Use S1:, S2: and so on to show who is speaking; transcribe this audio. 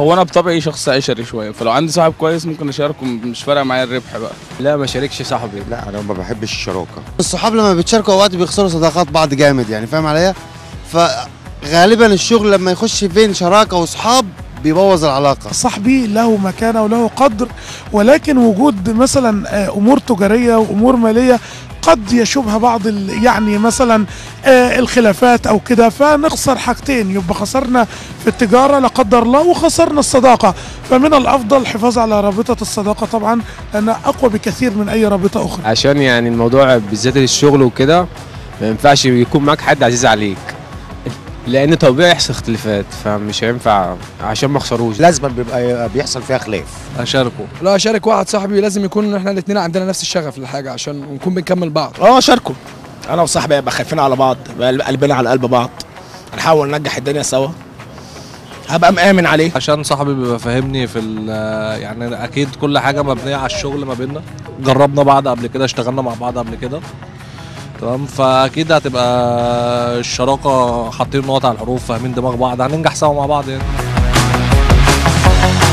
S1: هو انا بطبعي شخص عشري شويه فلو عندي صاحب كويس ممكن اشاركه مش فارق معايا الربح بقى
S2: لا ما شاركش صاحبي
S3: لا انا ما بحبش الشراكه
S4: الصحاب لما بيتشاركوا اوقات بيخسروا صداقات بعض جامد يعني فاهم عليا فغالبا الشغل لما يخش بين شراكه واصحاب بيبوظ العلاقه
S5: صاحبي له مكانه وله قدر ولكن وجود مثلا آه، امور تجاريه وامور ماليه قد يشوبها بعض ال- يعني مثلا آه، الخلافات او كده فنخسر حاجتين يبقى خسرنا في التجاره لا قدر الله وخسرنا الصداقه فمن الافضل الحفاظ على رابطه الصداقه طبعا لانها اقوى بكثير من اي رابطه اخرى
S2: عشان يعني الموضوع بالذات الشغل وكده ما ينفعش يكون معاك حد عزيز عليك لان طبيعي يحصل اختلافات فمش هينفع عشان ما اخسروش
S3: لازم بيبقى بيحصل فيها خلاف
S1: اشاركه
S6: لا اشارك واحد صاحبي لازم يكون احنا الاثنين عندنا نفس الشغف للحاجه عشان نكون بنكمل بعض
S7: اه شاركه انا وصاحبي يبقى خايفين على بعض يبقى قلبنا على قلب بعض نحاول ننجح الدنيا سوا هبقى مآمن عليه
S8: عشان صاحبي بيبقى فاهمني في ال- يعني اكيد كل حاجه مبنيه على الشغل ما بيننا جربنا بعض قبل كده اشتغلنا مع بعض قبل كده تمام فاكيد هتبقى الشراكه حاطين نقط على الحروف فاهمين دماغ بعض هننجح سوا مع بعض يعني